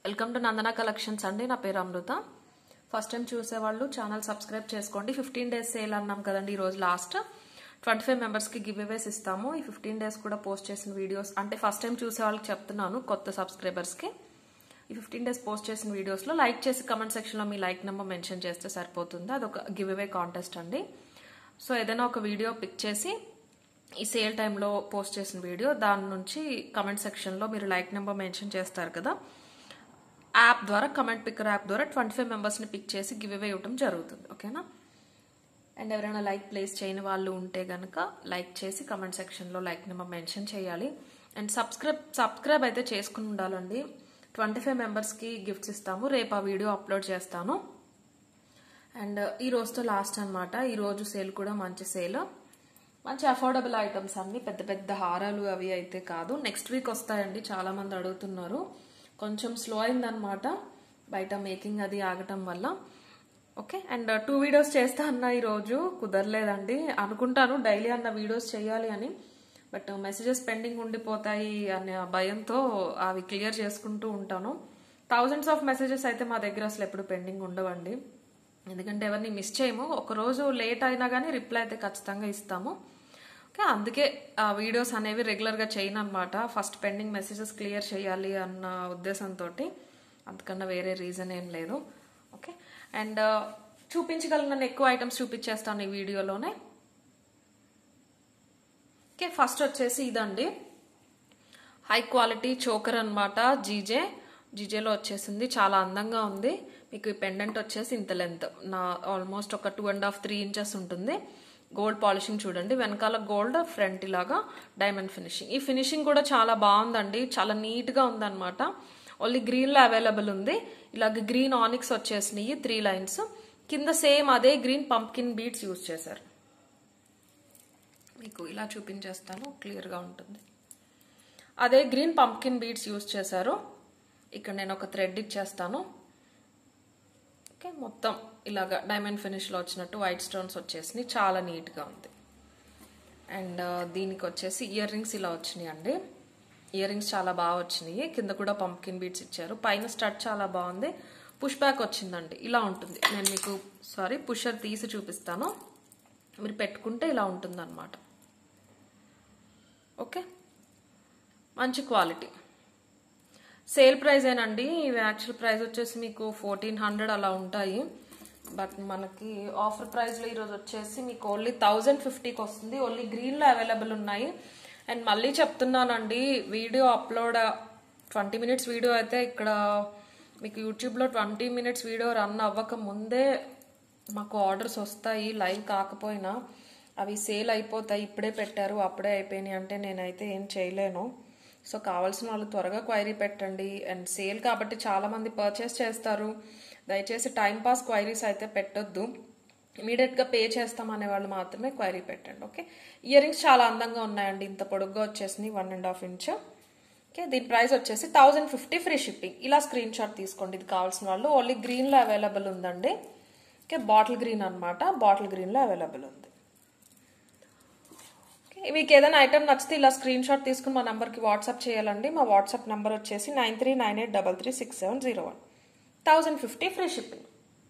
welcome to Nandana collections అండి నా పేరు అమృత ఫస్ట్ టైం చూసేవాళ్ళు ఛానల్ సబ్స్క్రైబ్ చేసుకోండి ఫిఫ్టీన్ డేస్ సేల్ అన్నాం కదండి ఈ రోజు లాస్ట్ ట్వంటీ ఫైవ్ మెంబర్స్కి గివ్ అవేస్ ఇస్తాము ఈ ఫిఫ్టీన్ డేస్ కూడా పోస్ట్ చేసిన వీడియోస్ అంటే ఫస్ట్ టైం చూసే వాళ్ళకి చెప్తున్నాను కొత్త సబ్స్క్రైబర్స్కి ఈ ఫిఫ్టీన్ డేస్ పోస్ట్ చేసిన వీడియోస్లో లైక్ చేసి కమెంట్ సెక్షన్లో మీ లైక్ నెంబర్ మెన్షన్ చేస్తే సరిపోతుంది అదొక గివ్ అవే కాంటెస్ట్ అండి సో ఏదైనా ఒక వీడియో పిక్ చేసి ఈ సేల్ టైంలో పోస్ట్ చేసిన వీడియో దాని నుంచి కమెంట్ సెక్షన్లో మీరు లైక్ నెంబర్ మెన్షన్ చేస్తారు కదా యాప్ ద్వారా కమెంట్ పిక్కర్ యాప్ ద్వారా ట్వంటీ ఫైవ్ మెంబర్స్ని పిక్ చేసి గివ్ అవే ఇవ్వడం జరుగుతుంది ఓకేనా అండ్ ఎవరైనా లైక్ ప్లేస్ చేయని వాళ్ళు ఉంటే కనుక లైక్ చేసి కమెంట్ సెక్షన్లో లైక్ నెంబర్ మెన్షన్ చేయాలి అండ్ సబ్స్క్రైబ్ సబ్స్క్రైబ్ అయితే చేసుకుని ఉండాలండి ట్వంటీ ఫైవ్ మెంబర్స్కి గిఫ్ట్స్ ఇస్తాము రేపు ఆ వీడియో అప్లోడ్ చేస్తాను అండ్ ఈ రోజుతో లాస్ట్ అనమాట ఈ రోజు సేల్ కూడా మంచి సేల్ మంచి అఫోర్డబుల్ ఐటమ్స్ అన్ని పెద్ద పెద్ద హారాలు అవి అయితే కాదు నెక్స్ట్ వీక్ వస్తాయండి చాలా మంది అడుగుతున్నారు కొంచెం స్లో అయిందనమాట బయట మేకింగ్ అది ఆగటం వల్ల ఓకే అండ్ టూ వీడియోస్ చేస్తా అన్న ఈరోజు కుదరలేదండి అనుకుంటాను డైలీ అన్న వీడియోస్ చేయాలి అని బట్ మెసేజెస్ పెండింగ్ ఉండిపోతాయి అనే భయంతో అవి క్లియర్ చేసుకుంటూ ఉంటాను థౌజండ్స్ ఆఫ్ మెసేజెస్ అయితే మా దగ్గర అసలు ఎప్పుడు పెండింగ్ ఉండవండి ఎందుకంటే ఎవరిని మిస్ చేయము ఒకరోజు లేట్ అయినా కానీ రిప్లై అయితే ఖచ్చితంగా ఇస్తాము ఓకే అందుకే ఆ వీడియోస్ అనేవి రెగ్యులర్గా చేయను అనమాట ఫస్ట్ పెండింగ్ మెసేజెస్ క్లియర్ చేయాలి అన్న ఉద్దేశంతో అంతకన్నా వేరే రీజన్ ఏం లేదు ఓకే అండ్ చూపించగలిగిన ఎక్కువ ఐటమ్స్ చూపించేస్తాను ఈ వీడియోలోనే ఓకే ఫస్ట్ వచ్చేసి ఇదండి హై క్వాలిటీ చోకర్ అనమాట జీజే జీజేలో వచ్చేసింది చాలా అందంగా ఉంది మీకు ఈ పెండెంట్ వచ్చేసి ఇంత లెంత్ నా ఆల్మోస్ట్ ఒక two and half three inches ఉంటుంది గోల్డ్ పాలిషింగ్ చూడండి వెనకాల గోల్డ్ ఫ్రంట్ ఇలాగా డైమండ్ ఫినిషింగ్ ఈ ఫినిషింగ్ కూడా చాలా బాగుందండి చాలా నీట్గా ఉందన్నమాట ఓన్లీ గ్రీన్లో అవైలబుల్ ఉంది ఇలాగ గ్రీన్ ఆనిక్స్ వచ్చేసినాయి త్రీ లైన్స్ కింద సేమ్ అదే గ్రీన్ పంప్కిన్ బీడ్స్ యూజ్ చేశారు మీకు ఇలా చూపించేస్తాను క్లియర్గా ఉంటుంది అదే గ్రీన్ పంప్కిన్ బీడ్స్ యూజ్ చేశారు ఇక్కడ నేను ఒక థ్రెడ్ ఇచ్చేస్తాను ఓకే మొత్తం ఇలాగా డైమండ్ ఫినిష్లో వచ్చినట్టు వైట్ స్టోన్స్ వచ్చేసినాయి చాలా నీట్గా ఉంది అండ్ దీనికి వచ్చేసి ఇయర్ రింగ్స్ ఇలా వచ్చినాయి అండి ఇయర్ రింగ్స్ చాలా బాగా వచ్చినాయి కింద కూడా పంప్కిన్ బీడ్స్ ఇచ్చారు పైన స్టడ్ చాలా బాగుంది పుష్ బ్యాక్ వచ్చిందండి ఇలా ఉంటుంది నేను మీకు సారీ పుషర్ తీసి చూపిస్తాను మీరు పెట్టుకుంటే ఇలా ఉంటుంది అనమాట ఓకే మంచి క్వాలిటీ సేల్ ప్రైస్ ఏనండి ఇవి యాక్చువల్ ప్రైస్ వచ్చేసి మీకు ఫోర్టీన్ హండ్రెడ్ అలా ఉంటాయి బట్ మనకి ఆఫర్ ప్రైస్లో ఈరోజు వచ్చేసి మీకు ఓన్లీ థౌజండ్ ఫిఫ్టీకి వస్తుంది ఓన్లీ గ్రీన్లో అవైలబుల్ ఉన్నాయి అండ్ మళ్ళీ చెప్తున్నానండి video upload twenty minutes video అయితే ఇక్కడ మీకు యూట్యూబ్లో ట్వంటీ మినిట్స్ వీడియో రన్ అవ్వక ముందే మాకు ఆర్డర్స్ వస్తాయి లైవ్ కాకపోయినా అవి సేల్ అయిపోతాయి ఇప్పుడే పెట్టారు అప్పుడే అయిపోయినాయి అంటే నేనైతే ఏం చేయలేను సో కావాల్సిన వాళ్ళు త్వరగా క్వైరీ పెట్టండి అండ్ సేల్ కాబట్టి చాలామంది పర్చేస్ చేస్తారు దయచేసి టైంపాస్ క్వైరీస్ అయితే పెట్టొద్దు ఇమీడియట్గా పే చేస్తాం అనే వాళ్ళు మాత్రమే క్వైరీ పెట్టండి ఓకే ఇయర్ రింగ్స్ చాలా అందంగా ఉన్నాయండి ఇంత పొడుగ్గా వచ్చేసింది one and half inch okay దీని ప్రైస్ వచ్చేసి థౌజండ్ ఫిఫ్టీ ఫ్రీ షిప్పింగ్ ఇలా స్క్రీన్ షాట్ తీసుకోండి ఇది కావాల్సిన వాళ్ళు ఓన్లీ గ్రీన్లో అవైలబుల్ ఉందండి ఓకే బాటిల్ గ్రీన్ అనమాట బాటిల్ గ్రీన్లో అవైలబుల్ ఉంది మీకు ఏదైనా ఐటమ్ నచ్చితే ఇలా స్క్రీన్ షాట్ తీసుకుని మా నెంబర్కి వాట్సాప్ చేయాలండి మా వాట్సాప్ నెంబర్ వచ్చేసి nine three nine eight double three six seven zero one thousand fifty free shipping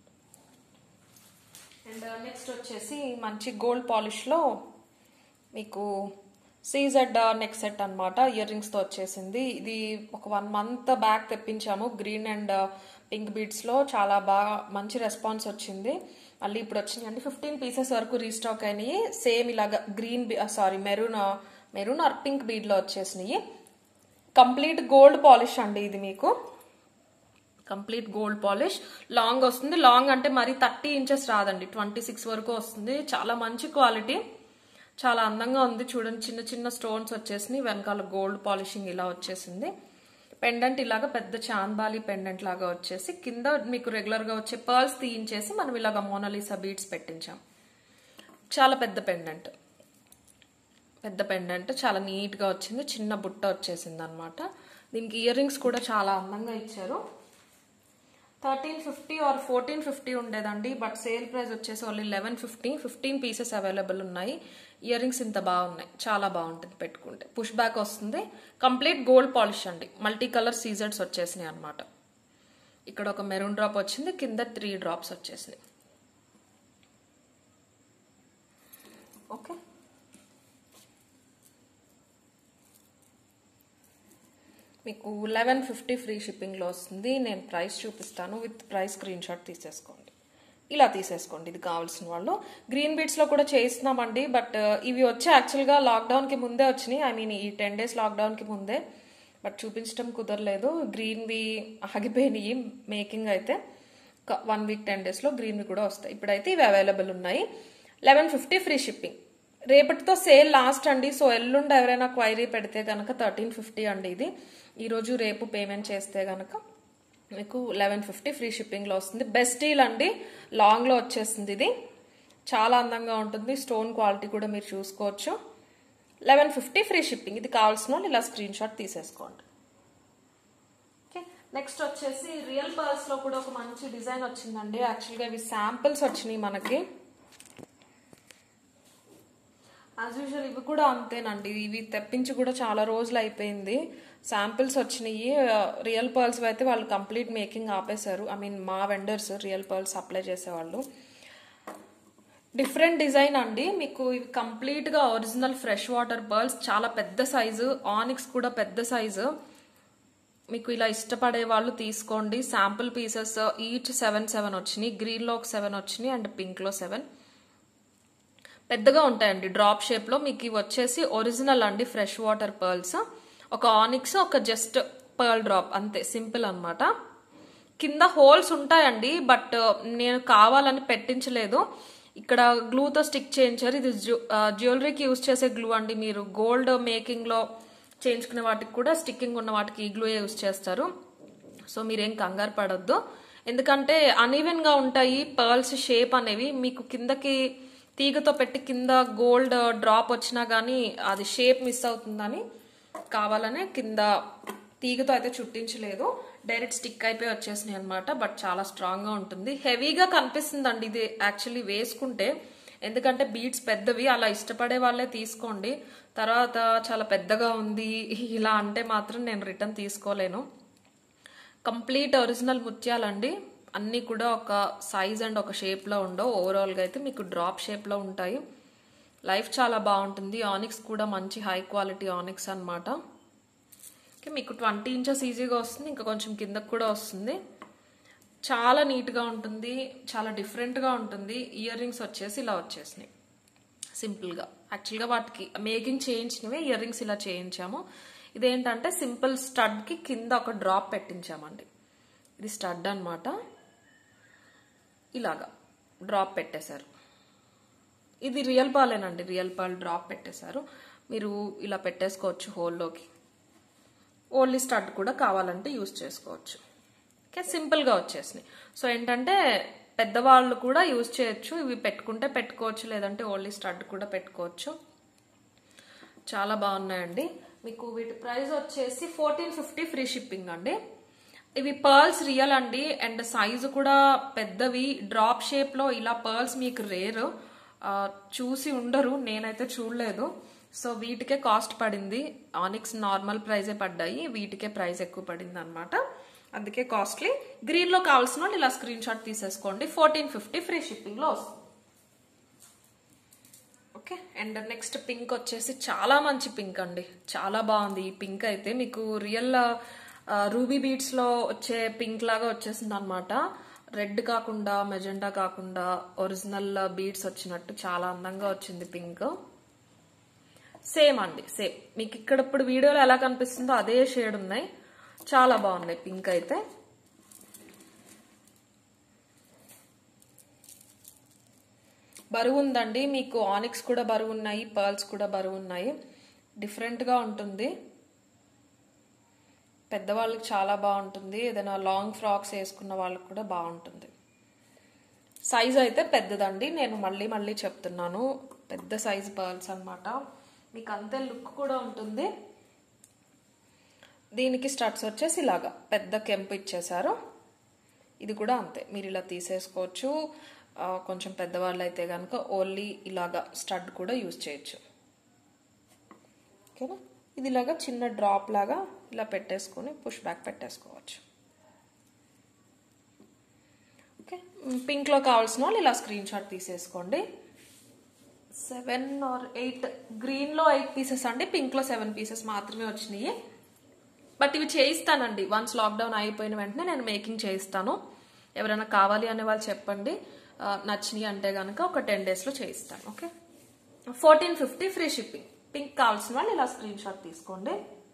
and next వచ్చేసి మంచి గోల్డ్ పాలిష్లో మీకు సీజెడ్ నెక్ సెట్ అనమాట ఇయర్ రింగ్స్తో వచ్చేసింది ఇది ఒక వన్ మంత్ బ్యాక్ తెప్పించాము గ్రీన్ అండ్ పింక్ బీడ్స్లో చాలా బాగా మంచి రెస్పాన్స్ వచ్చింది మళ్ళీ ఇప్పుడు వచ్చినాయి అండి ఫిఫ్టీన్ పీసెస్ వరకు రీస్టాక్ అయినాయి సేమ్ ఇలాగా green sorry maroon maroon or pink బీడ్లో వచ్చేసినాయి కంప్లీట్ గోల్డ్ పాలిష్ అండి ఇది మీకు కంప్లీట్ గోల్డ్ పాలిష్ లాంగ్ వస్తుంది లాంగ్ అంటే మరి థర్టీ ఇంచెస్ రాదండి ట్వంటీ సిక్స్ వరకు వస్తుంది చాలా మంచి క్వాలిటీ చాలా అందంగా ఉంది చూడండి చిన్న చిన్న స్టోన్స్ వచ్చేసినాయి వెనకాల గోల్డ్ పాలిషింగ్ ఇలా వచ్చేసింది పెండెంట్ ఇలాగా పెద్ద చాందాలి పెండెంట్ లాగా వచ్చేసి కింద మీకు రెగ్యులర్గా వచ్చే పర్ల్స్ తీయించేసి మనం ఇలాగ మోనలీసా బీడ్స్ పెట్టించాం చాలా పెద్ద పెండెంట్ పెద్ద పెండెంట్ చాలా నీట్గా వచ్చింది చిన్న బుట్ట వచ్చేసింది అనమాట దీనికి ఇయర్ రింగ్స్ కూడా చాలా అందంగా ఇచ్చారు thirteen fifty or fourteen fifty ఉండేదండి బట్ సేల్ ప్రైస్ వచ్చేసి only eleven fifty fifteen pieces available ఉన్నాయి ఇయర్ రింగ్స్ ఇంత బాగున్నాయి చాలా బాగుంటుంది పెట్టుకుంటే పుష్ బ్యాక్ వస్తుంది కంప్లీట్ గోల్డ్ పాలిష్ అండి మల్టీ కలర్ సీజర్స్ వచ్చేసినాయి అనమాట ఇక్కడ ఒక మెరూన్ డ్రాప్ వచ్చింది కింద త్రీ డ్రాప్స్ వచ్చేసినాయి ఓకే మీకు లెవెన్ ఫిఫ్టీ ఫ్రీ షిప్పింగ్లో వస్తుంది నేను ప్రైస్ చూపిస్తాను విత్ ప్రైస్ స్క్రీన్ షాట్ తీసేసుకోండి ఇలా తీసేసుకోండి ఇది కావాల్సిన వాళ్ళు గ్రీన్ బీట్స్లో కూడా చేస్తున్నామండి బట్ ఇవి వచ్చి యాక్చువల్గా లాక్డౌన్కి ముందే వచ్చినాయి ఐ మీన్ ఈ టెన్ డేస్ లాక్డౌన్కి ముందే బట్ చూపించడం కుదరలేదు గ్రీన్వి ఆగిపోయినాయి మేకింగ్ అయితే వన్ వీక్ టెన్ డేస్లో గ్రీన్వి కూడా వస్తాయి ఇప్పుడైతే ఇవి అవైలబుల్ ఉన్నాయి లెవెన్ ఫిఫ్టీ ఫ్రీ షిప్పింగ్ రేపటితో సేల్ లాస్ట్ అండి సో ఎల్లుండి ఎవరైనా క్వైరీ పెడితే కనుక థర్టీన్ ఫిఫ్టీ అండి ఇది ఈరోజు రేపు పేమెంట్ చేస్తే కనుక మీకు లెవెన్ ఫిఫ్టీ ఫ్రీ షిప్పింగ్లో వస్తుంది బెస్ట్ డీల్ అండి లాంగ్లో వచ్చేస్తుంది ఇది చాలా అందంగా ఉంటుంది స్టోన్ క్వాలిటీ కూడా మీరు చూసుకోవచ్చు లెవెన్ ఫిఫ్టీ ఫ్రీ షిప్పింగ్ ఇది కావాల్సిన వాళ్ళు ఇలా స్క్రీన్ షాట్ తీసేసుకోండి ఓకే నెక్స్ట్ వచ్చేసి రియల్ పర్స్ లో కూడా ఒక మంచి డిజైన్ వచ్చిందండి యాక్చువల్గా ఇవి శాంపిల్స్ వచ్చినాయి మనకి యాజ్ యూజువల్ ఇవి కూడా అంతేనండి ఇవి తెప్పించి కూడా చాలా రోజులు అయిపోయింది శాంపిల్స్ వచ్చినాయి రియల్ పర్ల్స్ అయితే వాళ్ళు కంప్లీట్ మేకింగ్ ఆపేశారు ఐ మీన్ మా వెండర్స్ రియల్ పర్ల్స్ అప్లై చేసేవాళ్ళు డిఫరెంట్ డిజైన్ అండి మీకు ఇవి కంప్లీట్ గా ఒరిజినల్ ఫ్రెష్ వాటర్ పర్ల్స్ చాలా పెద్ద సైజు ఆనిక్స్ కూడా పెద్ద సైజు మీకు ఇలా ఇష్టపడే వాళ్ళు తీసుకోండి sample pieces each seven seven వచ్చినాయి గ్రీన్ లో ఒక సెవెన్ వచ్చినాయి అండ్ పింక్ లో సెవెన్ పెద్దగా ఉంటాయండి డ్రాప్ షేప్ లో మీకు ఇవి వచ్చేసి ఒరిజినల్ అండి ఫ్రెష్ వాటర్ పర్ల్స్ ఒక ఆనిక్స్ ఒక జస్ట్ పర్ల్ డ్రాప్ అంతే సింపుల్ అన్నమాట కింద హోల్స్ ఉంటాయండి బట్ నేను కావాలని పెట్టించలేదు ఇక్కడ గ్లూతో స్టిక్ చేయించారు ఇది జ్యువెలరీకి యూజ్ చేసే గ్లూ అండి మీరు గోల్డ్ మేకింగ్ లో చేయించుకునే వాటికి కూడా స్టిక్కింగ్ ఉన్న వాటికి ఈ గ్లూ యూజ్ చేస్తారు సో మీరేం కంగారు పడొద్దు ఎందుకంటే అన్ఈవెన్ గా ఉంటాయి పర్ల్స్ షేప్ అనేవి మీకు కిందకి తీగతో పెట్టి కింద గోల్డ్ డ్రాప్ వచ్చినా కానీ అది షేప్ మిస్ అవుతుందని కావాలనే కింద తీగతో అయితే చుట్టించలేదు డైరెక్ట్ స్టిక్ అయిపోయి వచ్చేసినాయి అనమాట బట్ చాలా స్ట్రాంగ్ గా ఉంటుంది హెవీగా కనిపిస్తుందండి ఇది యాక్చువల్లీ వేసుకుంటే ఎందుకంటే బీట్స్ పెద్దవి అలా ఇష్టపడే వాళ్ళే తీసుకోండి తర్వాత చాలా పెద్దగా ఉంది ఇలా అంటే మాత్రం నేను రిటర్న్ తీసుకోలేను కంప్లీట్ ఒరిజినల్ ముత్యాలండి అన్నీ కూడా ఒక సైజ్ అండ్ ఒక షేప్లో ఉండవు ఓవరాల్గా అయితే మీకు డ్రాప్ షేప్లో ఉంటాయి లైఫ్ చాలా బాగుంటుంది ఆనిక్స్ కూడా మంచి హై క్వాలిటీ ఆనిక్స్ అనమాట ఓకే మీకు ట్వంటీ ఇంచెస్ ఈజీగా వస్తుంది ఇంకా కొంచెం కిందకు కూడా వస్తుంది చాలా నీట్గా ఉంటుంది చాలా డిఫరెంట్గా ఉంటుంది ఇయర్ రింగ్స్ వచ్చేసి ఇలా వచ్చేసినాయి సింపుల్గా యాక్చువల్గా వాటికి మేకింగ్ చేయించినవే ఇయర్ రింగ్స్ ఇలా చేయించాము ఇదేంటంటే సింపుల్ స్టడ్కి కింద ఒక డ్రాప్ పెట్టించామండి ఇది స్టడ్ అనమాట ఇలాగా డ్రాప్ పెట్టేశారు ఇది రియల్ పాలేనండి రియల్ పాల్ డ్రాప్ పెట్టేశారు మీరు ఇలా పెట్టేసుకోవచ్చు హోల్లోకి ఓన్లీ స్టడ్ కూడా కావాలంటే యూస్ చేసుకోవచ్చు ఓకే సింపుల్గా వచ్చేసినాయి సో ఏంటంటే పెద్దవాళ్ళు కూడా యూజ్ చేయొచ్చు ఇవి పెట్టుకుంటే పెట్టుకోవచ్చు లేదంటే ఓన్లీ స్టడ్ కూడా పెట్టుకోవచ్చు చాలా బాగున్నాయండి మీకు వీటి ప్రైస్ వచ్చేసి ఫోర్టీన్ ఫిఫ్టీ ఫ్రీ షిప్పింగ్ అండి ఇవి పర్ల్స్ రియల్ అండి అండ్ సైజు కూడా పెద్దవి డ్రాప్ షేప్లో ఇలా పర్ల్స్ మీకు రేరు చూసి ఉండరు నేనైతే చూడలేదు సో వీటికే కాస్ట్ పడింది ఆనిక్స్ నార్మల్ ప్రైజే పడ్డాయి వీటికే ప్రైస్ ఎక్కువ పడింది అనమాట అందుకే కాస్ట్లీ గ్రీన్లో కావాల్సిన వాళ్ళు ఇలా స్క్రీన్ షాట్ తీసేసుకోండి ఫోర్టీన్ ఫిఫ్టీ ఫ్రీ షిప్పింగ్లో వస్తుంది ఓకే అండ్ నెక్స్ట్ పింక్ వచ్చేసి చాలా మంచి పింక్ అండి చాలా బాగుంది ఈ పింక్ అయితే మీకు రియల్ రూబీ బీట్స్ లో వచ్చే పింక్ లాగా వచ్చేసింది అనమాట రెడ్ కాకుండా మెజెండా కాకుండా ఒరిజినల్ బీడ్స్ వచ్చినట్టు చాలా అందంగా వచ్చింది పింక్ సేమ్ అండి సేమ్ మీకు ఇక్కడ ఇప్పుడు వీడియోలో ఎలా కనిపిస్తుందో అదే షేడ్ ఉన్నాయి చాలా బాగున్నాయి పింక్ అయితే బరువు ఉందండి మీకు ఆనిక్స్ కూడా బరువు ఉన్నాయి పర్ల్స్ కూడా బరువు ఉన్నాయి డిఫరెంట్గా ఉంటుంది పెద్దవాళ్ళకి చాలా బాగుంటుంది ఏదైనా లాంగ్ ఫ్రాక్స్ వేసుకున్న వాళ్ళకి కూడా బాగుంటుంది సైజ్ అయితే పెద్దదండి నేను మళ్ళీ మళ్ళీ చెప్తున్నాను పెద్ద సైజ్ పర్ల్స్ అనమాట మీకు అంతే లుక్ కూడా ఉంటుంది దీనికి స్టడ్స్ వచ్చేసి ఇలాగా పెద్ద కెంపు ఇచ్చేసారు ఇది కూడా అంతే మీరు ఇలా తీసేసుకోవచ్చు కొంచెం పెద్దవాళ్ళు అయితే కనుక ఓన్లీ ఇలాగా స్టడ్ కూడా యూజ్ చేయొచ్చు ఓకేనా ఇది ఇలాగా చిన్న డ్రాప్ లాగా ఇలా పెట్టేసుకొని పుష్ బ్యాక్ పెట్టేసుకోవచ్చు పింక్లో కావాల్సిన వాళ్ళు ఇలా స్క్రీన్ షాట్ తీసేసుకోండి సెవెన్ ఆర్ ఎయిట్ గ్రీన్లో ఎయిట్ పీసెస్ అండి పింక్లో సెవెన్ పీసెస్ మాత్రమే వచ్చినాయి బట్ ఇవి చేయిస్తానండి వన్స్ లాక్డౌన్ అయిపోయిన వెంటనే నేను మేకింగ్ చేయిస్తాను ఎవరైనా కావాలి అనే వాళ్ళు చెప్పండి ఆ, నచ్చినాయి అంటే కనుక ఒక టెన్ డేస్లో చేయిస్తాను okay fourteen fifty free shipping pink కావాల్సిన వాళ్ళు ఇలా స్క్రీన్ షాట్ తీసుకోండి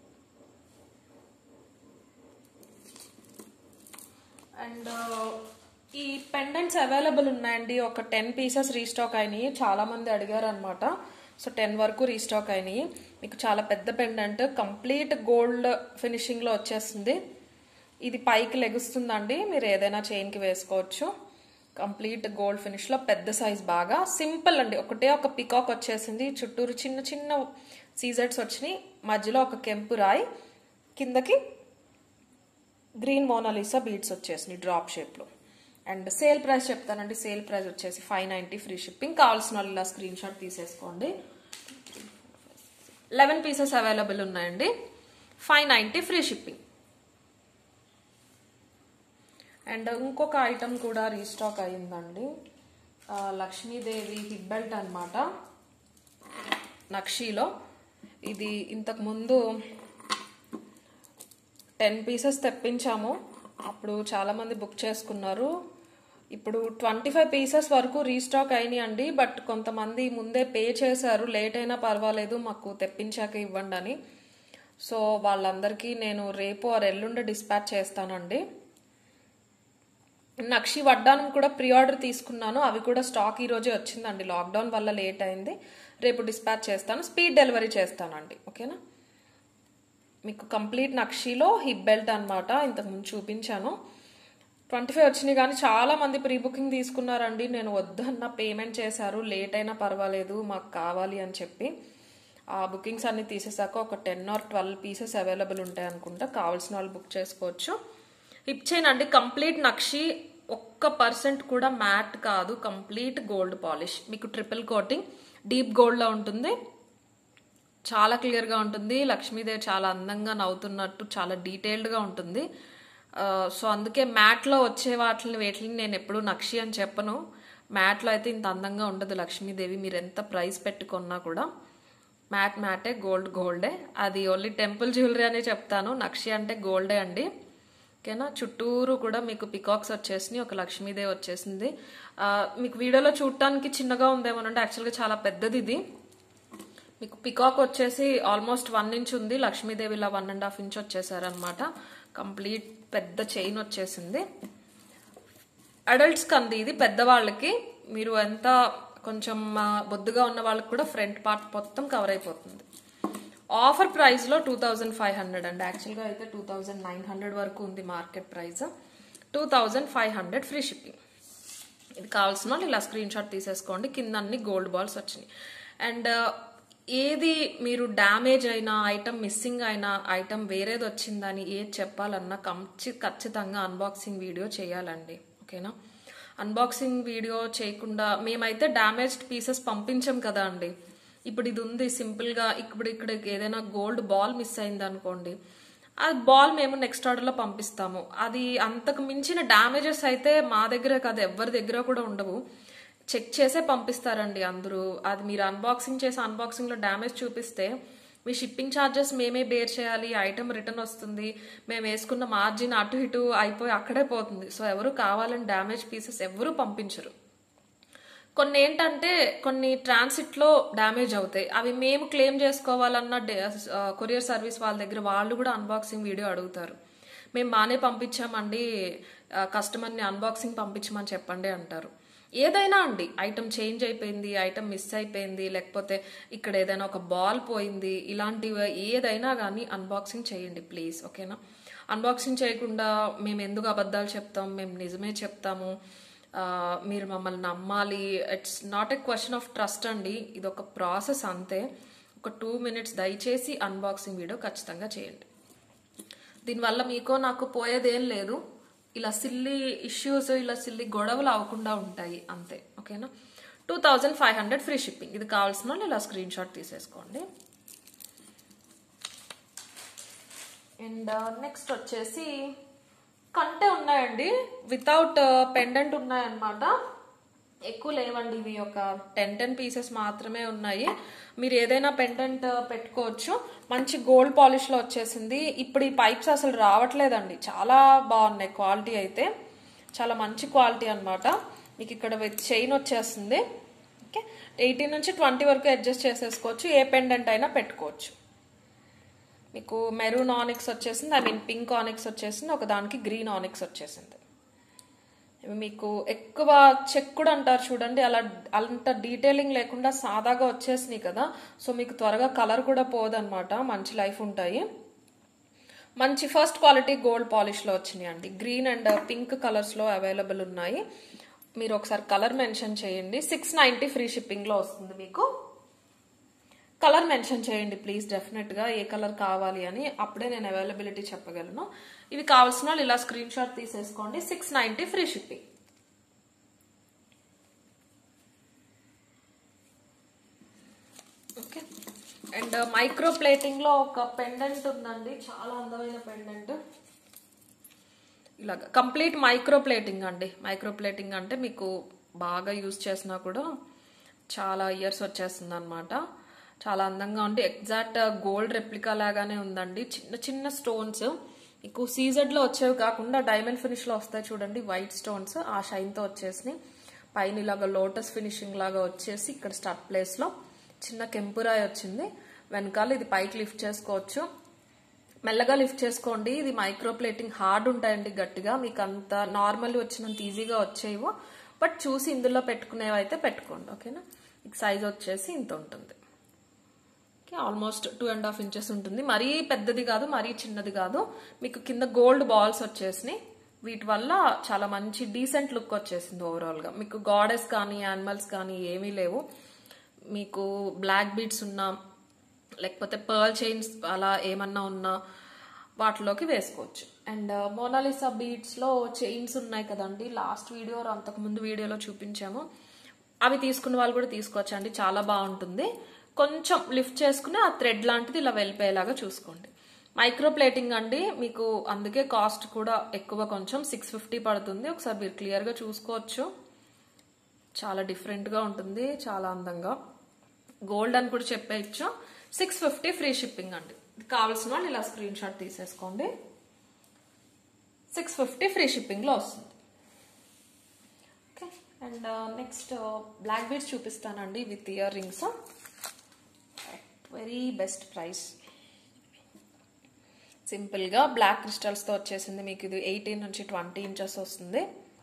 అండ్ ఈ పెండెంట్స్ అవైలబుల్ ఉన్నాయండి ఒక టెన్ పీసెస్ రీస్టాక్ అయినాయి చాలా మంది అడిగారు అనమాట సో టెన్ వరకు రీస్టాక్ అయినాయి మీకు చాలా పెద్ద పెండెంట్ కంప్లీట్ గోల్డ్ ఫినిషింగ్లో వచ్చేస్తుంది ఇది పైకి లెగుస్తుందండి మీరు ఏదైనా చైన్కి వేసుకోవచ్చు కంప్లీట్ గోల్డ్ ఫినిష్లో పెద్ద సైజ్ బాగా సింపుల్ అండి ఒకటే ఒక పికాక్ వచ్చేసింది చుట్టూరు చిన్న చిన్న సీజెట్స్ వచ్చినాయి మధ్యలో ఒక కెంపు రాయి కిందకి గ్రీన్ మోనాలిసా బీడ్స్ వచ్చేసినాయి డ్రాప్ షేప్లో అండ్ సేల్ ప్రైస్ చెప్తానండి సేల్ ప్రైస్ వచ్చేసి ఫైవ్ నైంటీ ఫ్రీ షిప్పింగ్ కావాల్సిన వాళ్ళు ఇలా స్క్రీన్ షాట్ తీసేసుకోండి లెవెన్ పీసెస్ అవైలబుల్ ఉన్నాయండి five ninety free shipping and ఇంకొక ఐటమ్ కూడా రీస్టాక్ అయిందండి ఆ, లక్ష్మీదేవి హిప్ బెల్ట్ అనమాట నక్షీలో ఇది ఇంతకు ముందు టెన్ పీసెస్ తెప్పించాము అప్పుడు చాలామంది బుక్ చేసుకున్నారు ఇప్పుడు ట్వంటీ ఫైవ్ పీసెస్ వరకు రీస్టాక్ అయినాయి అండి బట్ కొంతమంది ముందే పే చేశారు లేట్ అయినా పర్వాలేదు మాకు తెప్పించాక ఇవ్వండి అని సో వాళ్ళందరికీ నేను రేపు ఆర్ ఎల్లుండి డిస్పాచ్ చేస్తానండి నక్షి వడ్డానం కూడా ప్రీ ఆర్డర్ తీసుకున్నాను అవి కూడా స్టాక్ ఈ రోజే వచ్చిందండి లాక్డౌన్ వల్ల లేట్ అయింది రేపు డిస్పాచ్ చేస్తాను స్పీడ్ డెలివరీ చేస్తానండి ఓకేనా మీకు కంప్లీట్ నక్షీలో హిప్ బెల్ట్ అనమాట ఇంతకుముందు చూపించాను ట్వంటీ ఫైవ్ వచ్చినాయి కానీ చాలా మంది ప్రీ బుకింగ్ తీసుకున్నారండి నేను వద్దన్న పేమెంట్ చేశారు లేట్ అయినా పర్వాలేదు మాకు కావాలి అని చెప్పి ఆ బుకింగ్స్ అన్ని తీసేసాక ఒక ten or twelve pieces available ఉంటాయి అనుకుంటా కావాల్సిన వాళ్ళు బుక్ చేసుకోవచ్చు హిప్ చైన్ అండి కంప్లీట్ నక్షి ఒక్క పర్సెంట్ కూడా మ్యాట్ కాదు కంప్లీట్ గోల్డ్ పాలిష్ మీకు ట్రిపుల్ కోటింగ్ డీప్ గోల్డ్లో ఉంటుంది చాలా క్లియర్గా ఉంటుంది లక్ష్మీదేవి చాలా అందంగా నవ్వుతున్నట్టు చాలా డీటెయిల్డ్గా ఉంటుంది ఆ, సో అందుకే మ్యాట్లో వచ్చే వాటిని వేటిని నేను ఎప్పుడూ నక్షి అని చెప్పను మ్యాట్లో అయితే ఇంత అందంగా ఉండదు లక్ష్మీదేవి మీరు ఎంత ప్రైస్ పెట్టుకున్నా కూడా మ్యాట్ మ్యాటే గోల్డ్ గోల్డే అది ఓన్లీ టెంపుల్ జ్యువెలరీ అనే చెప్తాను నక్షి అంటే గోల్డే అండి ఓకేనా చుట్టూరు కూడా మీకు పికాక్స్ వచ్చేసినాయి ఒక లక్ష్మీదేవి వచ్చేసింది ఆ, మీకు వీడియోలో చూడటానికి చిన్నగా ఉందేమోనంటే యాక్చువల్గా చాలా పెద్దది ఇది మీకు పికాక్ వచ్చేసి ఆల్మోస్ట్ వన్ ఇంచ్ ఉంది లక్ష్మీదేవి ఇలా వన్ అండ్ హాఫ్ ఇంచ్ వచ్చేసారనమాట కంప్లీట్ పెద్ద చైన్ వచ్చేసింది అడల్ట్స్కి అంది ఇది పెద్దవాళ్ళకి మీరు ఎంత కొంచెం ఆ, బొద్దుగా ఉన్న వాళ్ళకి కూడా ఫ్రంట్ పార్ట్ మొత్తం కవర్ అయిపోతుంది ఆఫర్ ప్రైస్లో టూ థౌజండ్ ఫైవ్ హండ్రెడ్ అండి యాక్చువల్గా అయితే టూ థౌజండ్ నైన్ హండ్రెడ్ వరకు ఉంది market price two thousand five hundred free shipping ఇది కావాల్సిన వాళ్ళు ఇలా స్క్రీన్ షాట్ తీసేసుకోండి కింద అన్ని గోల్డ్ బాల్స్ వచ్చినాయి అండ్ ఏది మీరు డ్యామేజ్ అయినా ఐటమ్ మిస్సింగ్ అయినా ఐటమ్ వేరేది వచ్చిందని ఏది చెప్పాలన్నా కంచి ఖచ్చితంగా అన్బాక్సింగ్ వీడియో చేయాలండి ఓకేనా అన్బాక్సింగ్ వీడియో చేయకుండా మేమైతే డ్యామేజ్డ్ పీసెస్ పంపించాం కదా అండి ఇప్పుడు ఇది ఉంది సింపుల్గా ఇప్పుడు ఇక్కడ ఏదైనా గోల్డ్ బాల్ మిస్ అయింది అనుకోండి ఆ బాల్ మేము నెక్స్ట్ ఆర్డర్లో పంపిస్తాము అది అంతకు మించిన డ్యామేజెస్ అయితే మా దగ్గర కాదు ఎవరి దగ్గర కూడా ఉండవు చెక్ చేసే పంపిస్తారండి అందరూ అది మీరు అన్బాక్సింగ్ చేసి అన్బాక్సింగ్లో డ్యామేజ్ చూపిస్తే మీ షిప్పింగ్ ఛార్జెస్ మేమే బేర్ చేయాలి ఐటమ్ రిటర్న్ వస్తుంది మేము వేసుకున్న మార్జిన్ అటు ఇటు అయిపోయి అక్కడే పోతుంది సో ఎవరు కావాలని డ్యామేజ్ పీసెస్ ఎవరు పంపించరు కొన్ని ఏంటంటే కొన్ని ట్రాన్సిట్లో డ్యామేజ్ అవుతాయి అవి మేము క్లెయిమ్ చేసుకోవాలన్న కొరియర్ సర్వీస్ వాళ్ళ దగ్గర వాళ్ళు కూడా అన్బాక్సింగ్ వీడియో అడుగుతారు మేము బాగానే పంపించామండి కస్టమర్ని అన్బాక్సింగ్ పంపించమని చెప్పండి అంటారు ఏదైనా అండి ఐటమ్ చేంజ్ అయిపోయింది ఐటమ్ మిస్ అయిపోయింది లేకపోతే ఇక్కడ ఏదైనా ఒక బాల్ పోయింది ఇలాంటివి ఏదైనా కానీ అన్బాక్సింగ్ చేయండి ప్లీజ్ ఓకేనా అన్బాక్సింగ్ చేయకుండా మేము ఎందుకు అబద్ధాలు చెప్తాం మేము నిజమే చెప్తాము ఆ, మీరు మమ్మల్ని నమ్మాలి it's not a question of trust అండి ఇది ఒక ప్రాసెస్ అంతే ఒక టూ మినిట్స్ దయచేసి అన్బాక్సింగ్ వీడియో ఖచ్చితంగా చేయండి దీనివల్ల మీకో నాకు పోయేదేం లేదు ఇలా సిల్లి ఇష్యూస్ ఇలా సిల్లి గొడవలు అవ్వకుండా ఉంటాయి అంతే ఓకేనా two thousand five hundred free shipping ఇది కావాల్సిన వాళ్ళు ఇలా స్క్రీన్ షాట్ తీసేసుకోండి అండ్ నెక్స్ట్ వచ్చేసి కంటే ఉన్నాయండి వితౌట్ పెండెంట్ ఉన్నాయన్నమాట ఎక్కువ లేవండి ఇవి ఒక టెన్ టెన్ పీసెస్ మాత్రమే ఉన్నాయి మీరు ఏదైనా పెండెంట్ పెట్టుకోవచ్చు మంచి గోల్డ్ పాలిష్ లో వచ్చేసింది ఇప్పుడు ఈ పైప్స్ అసలు రావట్లేదండి చాలా బాగున్నాయి క్వాలిటీ అయితే చాలా మంచి క్వాలిటీ అన్నమాట మీకు ఇక్కడ విత్ చైన్ వచ్చేస్తుంది ఓకే ఎయిటీన్ నుంచి ట్వంటీ వరకు అడ్జస్ట్ చేసేసుకోవచ్చు ఏ పెండెంట్ అయినా పెట్టుకోవచ్చు మీకు మెరూన్ ఆనిక్స్ వచ్చేసింది ఐ మీన్ పింక్ ఆనిక్స్ వచ్చేసింది ఒక దానికి గ్రీన్ ఆనిక్స్ వచ్చేసింది ఇవి మీకు ఎక్కువ చెక్కుడు అంటారు చూడండి అలా అంత డీటెయిలింగ్ లేకుండా సాదాగా వచ్చేసినాయి కదా సో మీకు త్వరగా కలర్ కూడా పోదన్నమాట మంచి లైఫ్ ఉంటాయి మంచి ఫస్ట్ క్వాలిటీ గోల్డ్ పాలిష్లో వచ్చినాయి అండి గ్రీన్ అండ్ పింక్ కలర్స్లో అవైలబుల్ ఉన్నాయి మీరు ఒకసారి కలర్ మెన్షన్ చేయండి సిక్స్ నైంటీ ఫ్రీ షిప్పింగ్లో వస్తుంది మీకు కలర్ మెన్షన్ చేయండి ప్లీజ్ డెఫినెట్గా ఏ కలర్ కావాలి అని అప్పుడే నేను అవైలబిలిటీ చెప్పగలను ఇవి కావాల్సిన వాళ్ళు ఇలా స్క్రీన్ షాట్ తీసేసుకోండి six ninety free shipping okay and micro ప్లేటింగ్లో ఒక పెండెంట్ ఉందండి చాలా అందమైన పెండెంట్ ఇలాగ కంప్లీట్ మైక్రో ప్లేటింగ్ అండి మైక్రో ప్లేటింగ్ అంటే మీకు బాగా యూజ్ చేసినా కూడా చాలా ఇయర్స్ వచ్చేస్తుంది అనమాట చాలా అందంగా ఉండి ఎగ్జాక్ట్ గోల్డ్ రెప్లికా లాగానే ఉందండి చిన్న చిన్న స్టోన్స్ మీకు సీజెడ్లో వచ్చేవి కాకుండా డైమండ్ ఫినిష్లో వస్తాయి చూడండి వైట్ స్టోన్స్ ఆ షైన్తో వచ్చేసినాయి పైన ఇలాగ లోటస్ ఫినిషింగ్ లాగా వచ్చేసి ఇక్కడ స్టట్ ప్లేస్లో చిన్న కెంపురాయి వచ్చింది వెనకాల ఇది పైకి లిఫ్ట్ చేసుకోవచ్చు మెల్లగా లిఫ్ట్ చేసుకోండి ఇది మైక్రో ప్లేటింగ్ హార్డ్ ఉంటాయండి గట్టిగా మీకు అంత నార్మల్ వచ్చినంత ఈజీగా వచ్చేవి బట్ చూసి ఇందులో పెట్టుకునేవి అయితే పెట్టుకోండి ఓకేనా సైజ్ వచ్చేసి ఇంత ఉంటుంది okay almost two and half inches ఉంటుంది మరీ పెద్దది కాదు మరీ చిన్నది కాదు మీకు కింద గోల్డ్ బాల్స్ వచ్చేసినాయి వీటి వల్ల చాలా మంచి డీసెంట్ లుక్ వచ్చేసింది ఓవరాల్గా మీకు గాడెస్ కానీ యానిమల్స్ కానీ ఏమీ లేవు మీకు బ్లాక్ బీడ్స్ ఉన్నా లేకపోతే పర్ల్ చైన్స్ అలా ఏమన్నా ఉన్నా వాటిలోకి వేసుకోవచ్చు అండ్ మోనాలిసా బీడ్స్లో చైన్స్ ఉన్నాయి కదండి లాస్ట్ వీడియో అంతకు ముందు వీడియోలో చూపించాము అవి తీసుకున్న వాళ్ళు కూడా తీసుకోవచ్చు అండి చాలా బాగుంటుంది కొంచెం లిఫ్ట్ చేసుకుని ఆ థ్రెడ్ లాంటిది ఇలా వెళ్ళిపోయేలాగా చూసుకోండి మైక్రో ప్లేటింగ్ అండి మీకు అందుకే కాస్ట్ కూడా ఎక్కువ కొంచెం సిక్స్ ఫిఫ్టీ పడుతుంది ఒకసారి మీరు క్లియర్గా చూసుకోవచ్చు చాలా డిఫరెంట్గా ఉంటుంది చాలా అందంగా గోల్డ్ అని కూడా చెప్పేయచ్చు సిక్స్ ఫిఫ్టీ ఫ్రీ షిప్పింగ్ అండి కావాల్సిన వాళ్ళు ఇలా స్క్రీన్ షాట్ తీసేసుకోండి సిక్స్ ఫిఫ్టీ ఫ్రీ షిప్పింగ్లో వస్తుంది okay and next black beads చూపిస్తానండి with ear rings very best price సింపుల్గా బ్లాక్ క్రిస్టల్స్తో వచ్చేసింది మీకు ఇది ఎయిటీన్ నుంచి ట్వంటీ ఇంచెస్ వస్తుంది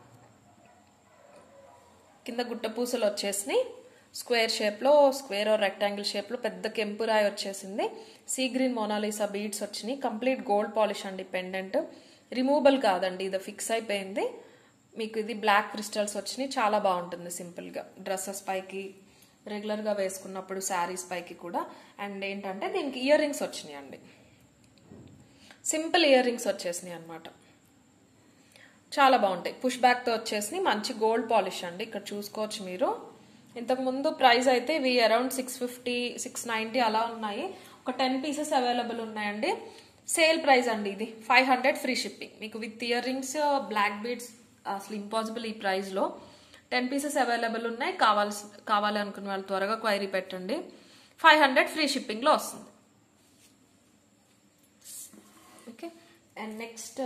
కింద గుట్ట పూసలు వచ్చేసినాయి స్క్వేర్ షేప్లో స్క్వేర్ ఆర్ రెక్టాంగిల్ షేప్లో పెద్ద కెంపు రాయి వచ్చేసింది సీ గ్రీన్ మోనాలిసా బీడ్స్ వచ్చినాయి కంప్లీట్ గోల్డ్ పాలిష్ అండి పెండెంట్ రిమూవబుల్ కాదండి ఇది ఫిక్స్ అయిపోయింది మీకు ఇది బ్లాక్ క్రిస్టల్స్ వచ్చినాయి చాలా బాగుంటుంది సింపుల్గా డ్రెస్సెస్ పైకి రెగ్యులర్గా వేసుకున్నప్పుడు శారీస్ పైకి కూడా అండ్ ఏంటంటే దీనికి ఇయర్ రింగ్స్ వచ్చినాయి అండి సింపుల్ ఇయర్ రింగ్స్ వచ్చేసినాయి అనమాట చాలా బాగుంటాయి పుష్ బ్యాక్తో వచ్చేసినాయి మంచి గోల్డ్ పాలిష్ అండి ఇక్కడ చూసుకోవచ్చు మీరు ఇంతకు ముందు ప్రైస్ అయితే ఇవి around six fifty six ninety అలా ఉన్నాయి ఒక టెన్ పీసెస్ అవైలబుల్ ఉన్నాయండి సేల్ ప్రైస్ అండి ఇది ఫైవ్ హండ్రెడ్ ఫ్రీ షిప్పింగ్ మీకు with ear rings black beads అసలు ఇంపాసిబుల్ ఈ ప్రైస్లో టెన్ పీసెస్ అవైలబుల్ ఉన్నాయి కావాల్సి కావాలి అనుకున్న వాళ్ళు త్వరగా క్వైరీ పెట్టండి ఫైవ్ హండ్రెడ్ ఫ్రీ షిప్పింగ్లో వస్తుంది okay and next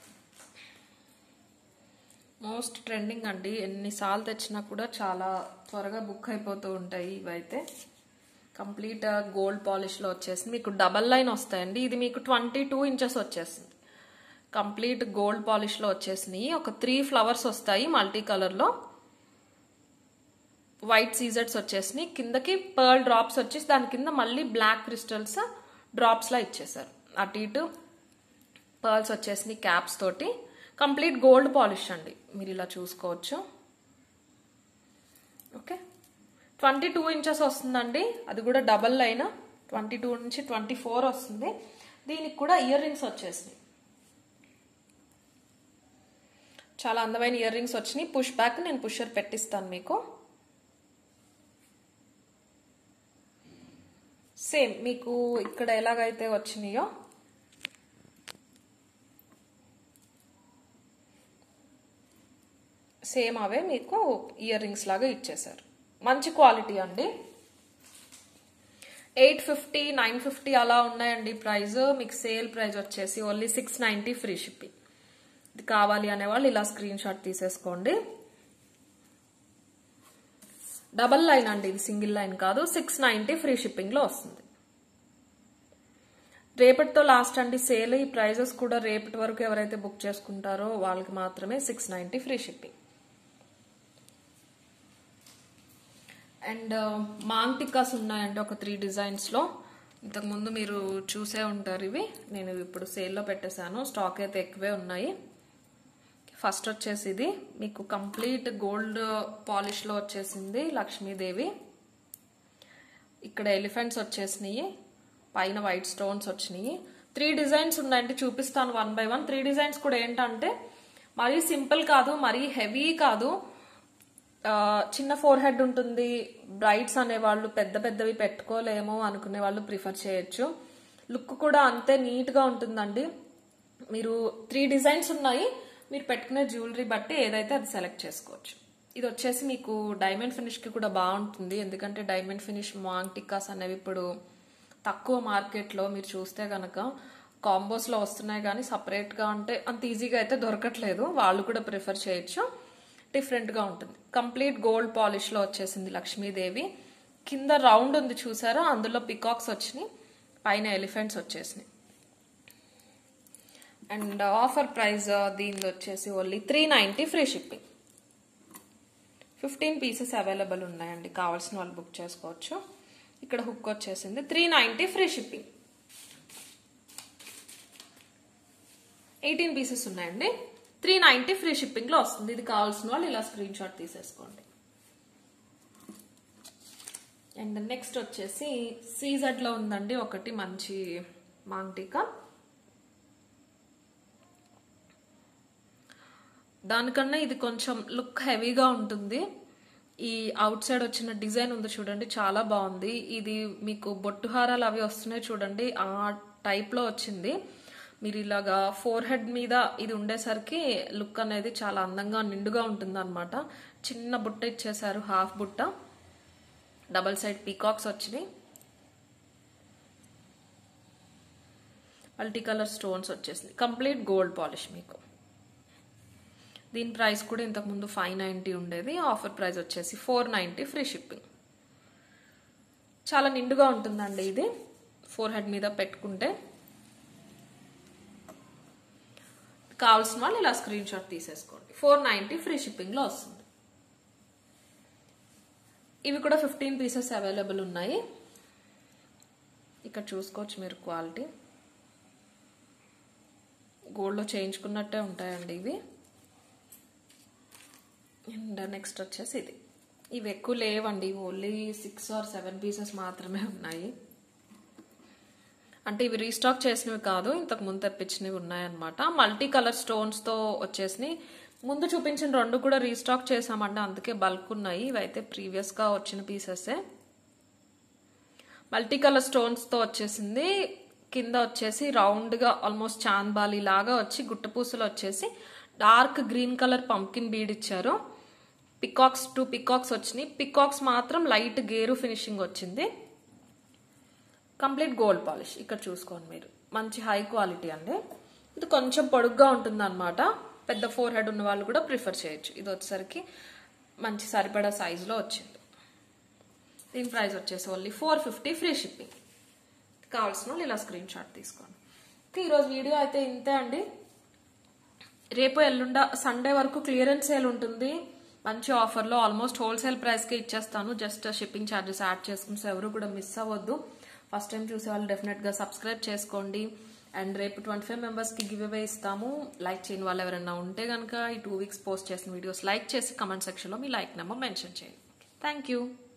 most trending అండి ఎన్నిసార్లు తెచ్చినా కూడా చాలా త్వరగా బుక్ అయిపోతూ ఉంటాయి ఇవైతే కంప్లీట్ గోల్డ్ పాలిష్లో వచ్చేసింది మీకు డబల్ లైన్ వస్తాయండి ఇది మీకు ట్వంటీ టూ ఇంచెస్ వచ్చేసింది కంప్లీట్ గోల్డ్ పాలిష్లో వచ్చేసినాయి ఒక త్రీ ఫ్లవర్స్ వస్తాయి మల్టీ కలర్లో వైట్ సీజర్స్ వచ్చేసినాయి కిందకి పర్ల్ డ్రాప్స్ వచ్చేసి దాని కింద మళ్ళీ బ్లాక్ క్రిస్టల్స్ డ్రాప్స్లా ఇచ్చేసారు అటు ఇటు పర్ల్స్ వచ్చేసినాయి క్యాప్స్ తోటి కంప్లీట్ గోల్డ్ పాలిష్ అండి మీరు ఇలా చూసుకోవచ్చు ఓకే ట్వంటీ టూ ఇంచెస్ వస్తుందండి అది కూడా డబల్ లైన్ ట్వంటీ టూ నుంచి ట్వంటీ ఫోర్ వస్తుంది దీనికి కూడా ఇయర్ రింగ్స్ వచ్చేసినాయి చాలా అందమైన ఇయర్ రింగ్స్ వచ్చినాయి పుష్ బ్యాక్ నేను పుషర్ పెట్టిస్తాను మీకు సేమ్ మీకు ఇక్కడ ఎలాగైతే వచ్చినాయో సేమ్ అవే మీకు ఇయర్ రింగ్స్ లాగా ఇచ్చేసారు మంచి క్వాలిటీ అండి ఎయిట్ ఫిఫ్టీ నైన్ ఫిఫ్టీ అలా ఉన్నాయండి ప్రైస్ మీకు సేల్ ప్రైస్ వచ్చేసి only six ninety free shipping ఇది కావాలి అనేవాళ్ళు ఇలా స్క్రీన్ షాట్ తీసేసుకోండి డబల్ లైన్ అండి ఇది సింగిల్ లైన్ కాదు సిక్స్ నైంటీ ఫ్రీ షిప్పింగ్లో వస్తుంది రేపటితో లాస్ట్ అండి సేల్ ఈ ప్రైజెస్ కూడా రేపటి వరకు ఎవరైతే బుక్ చేసుకుంటారో వాళ్ళకి మాత్రమే six ninety free shipping and maang tikkas ఉన్నాయండి ఒక త్రీ డిజైన్స్లో ఇంతకుముందు మీరు చూసే ఉంటారు ఇవి నేను ఇప్పుడు సేల్లో పెట్టేశాను స్టాక్ అయితే ఎక్కువే ఉన్నాయి ఫస్ట్ వచ్చేసి ఇది మీకు కంప్లీట్ గోల్డ్ పాలిష్లో వచ్చేసింది లక్ష్మీదేవి ఇక్కడ ఎలిఫెంట్స్ వచ్చేసినాయి పైన వైట్ స్టోన్స్ వచ్చినాయి త్రీ డిజైన్స్ ఉన్నాయండి చూపిస్తాను one by one three designs కూడా ఏంటంటే మరీ సింపుల్ కాదు మరీ హెవీ కాదు చిన్న ఫోర్ హెడ్ ఉంటుంది బ్రైట్స్ అనేవాళ్ళు పెద్ద పెద్దవి పెట్టుకోలేము అనుకునే వాళ్ళు ప్రిఫర్ చేయొచ్చు లుక్ కూడా అంతే నీట్గా ఉంటుందండి మీరు త్రీ డిజైన్స్ ఉన్నాయి మీరు పెట్టుకునే జ్యువెలరీ బట్టి ఏదైతే అది సెలెక్ట్ చేసుకోవచ్చు ఇది వచ్చేసి మీకు డైమండ్ ఫినిష్కి కూడా బాగుంటుంది ఎందుకంటే డైమండ్ ఫినిష్ మాంగ్ టిక్కాస్ అనేవి ఇప్పుడు తక్కువ మార్కెట్లో మీరు చూస్తే కనుక కాంబోస్లో వస్తున్నాయి కానీ సపరేట్గా అంటే అంత ఈజీగా అయితే దొరకట్లేదు వాళ్ళు కూడా ప్రిఫర్ చేయొచ్చు డిఫరెంట్గా ఉంటుంది కంప్లీట్ గోల్డ్ పాలిష్లో వచ్చేసింది లక్ష్మీదేవి కింద రౌండ్ ఉంది చూసారా అందులో పికాక్స్ వచ్చినాయి పైన ఎలిఫెంట్స్ వచ్చేసినాయి అండ్ ఆఫర్ ప్రైస్ దీనిది వచ్చేసి only three ninety free shipping fifteen pieces available ఉన్నాయండి కావాల్సిన వాళ్ళు బుక్ చేసుకోవచ్చు ఇక్కడ హుక్ వచ్చేసింది three ninety free shipping eighteen pieces ఉన్నాయండి త్రీ నైంటీ ఫ్రీ షిప్పింగ్లో వస్తుంది ఇది కావాల్సిన వాళ్ళు ఇలా స్క్రీన్ షాట్ తీసేసుకోండి అండ్ నెక్స్ట్ వచ్చేసి సీజెడ్లో ఉందండి ఒకటి మంచి మాంగ్టికా దానికన్నా ఇది కొంచెం లుక్ హెవీగా ఉంటుంది ఈ అవుట్ సైడ్ వచ్చిన డిజైన్ ఉంది చూడండి చాలా బాగుంది ఇది మీకు బొట్టుహారాలు అవి వస్తున్నాయి చూడండి ఆ టైప్లో వచ్చింది మీరు ఇలాగా ఫోర్ హెడ్ మీద ఇది ఉండేసరికి లుక్ అనేది చాలా అందంగా నిండుగా ఉంటుంది అనమాట చిన్న బుట్ట ఇచ్చేసారు హాఫ్ బుట్ట డబల్ సైడ్ పీకాక్స్ వచ్చినాయి మల్టీ కలర్ స్టోన్స్ వచ్చేసింది కంప్లీట్ గోల్డ్ పాలిష్ మీకు దీని ప్రైస్ కూడా ఇంతకుముందు ఫైవ్ నైంటీ ఉండేది ఆఫర్ ప్రైస్ వచ్చేసి ఫోర్ నైంటీ ఫ్రీ షిప్పింగ్ చాలా నిండుగా ఉంటుందండి ఇది ఫోర్ హెడ్ మీద పెట్టుకుంటే కావాల్సిన వాళ్ళు ఇలా స్క్రీన్ షాట్ తీసేసుకోండి ఫోర్ నైంటీ ఫ్రీ షిప్పింగ్లో వస్తుంది ఇవి కూడా ఫిఫ్టీన్ పీసెస్ అవైలబుల్ ఉన్నాయి ఇక్కడ చూసుకోవచ్చు మీరు క్వాలిటీ గోల్డ్లో చేయించుకున్నట్టే ఉంటాయండి ఇవి అండ్ నెక్స్ట్ వచ్చేసి ఇది ఇవి ఎక్కువ లేవండి only six or seven pieces మాత్రమే ఉన్నాయి అంటే ఇవి రీస్టాక్ చేసినవి కాదు ఇంతకు ముందు తెప్పించినవి ఉన్నాయన్నమాట మల్టీ కలర్ స్టోన్స్తో వచ్చేసినాయి ముందు చూపించిన రెండు కూడా రీస్టాక్ చేసామంటే అందుకే బల్క్ ఉన్నాయి ఇవైతే ప్రీవియస్గా వచ్చిన పీసెసే మల్టీ కలర్ స్టోన్స్తో వచ్చేసింది కింద వచ్చేసి రౌండ్గా ఆల్మోస్ట్ చాంద్బాలి లాగా వచ్చి గుట్టపూసలు వచ్చేసి dark green colour pumpkin bead ఇచ్చారు పికాక్స్ టూ పికాక్స్ వచ్చినాయి పికాక్స్ మాత్రం లైట్ గేరు ఫినిషింగ్ వచ్చింది కంప్లీట్ గోల్డ్ పాలిష్ ఇక్కడ చూసుకోండి మీరు మంచి హై క్వాలిటీ అండి ఇది కొంచెం పొడుగ్గా ఉంటుంది అనమాట పెద్ద ఫోర్ హెడ్ ఉన్న వాళ్ళు కూడా ప్రిఫర్ చేయొచ్చు ఇది వచ్చేసరికి మంచి సరిపడా సైజులో వచ్చింది దీని ప్రైస్ వచ్చేసి only four fifty free shipping కావాల్సిన వాళ్ళు ఇలా స్క్రీన్ షాట్ తీసుకోండి ఓకే ఈరోజు వీడియో అయితే ఇంతే అండి రేపు ఎల్లుండ సండే వరకు క్లియరెన్స్ సేల్ ఉంటుంది మంచి ఆఫర్లో ఆల్మోస్ట్ హోల్సేల్ ప్రైస్కి ఇచ్చేస్తాను జస్ట్ షిప్పింగ్ ఛార్జెస్ యాడ్ చేసుకుని సో ఎవరు కూడా మిస్ అవ్వద్దు ఫస్ట్ టైం చూసే వాళ్ళు డెఫినెట్గా సబ్స్క్రైబ్ చేసుకోండి అండ్ రేపు ట్వంటీ ఫైవ్ మెంబర్స్కి గివ్ అవే ఇస్తాము లైక్ చేయని వాళ్ళు ఎవరైనా ఉంటే కనుక ఈ టూ వీక్స్ పోస్ట్ చేసిన వీడియోస్ లైక్ చేసి కమెంట్ సెక్షన్లో మీ లైక్ నెంబర్ మెన్షన్ చేయండి థ్యాంక్ యూ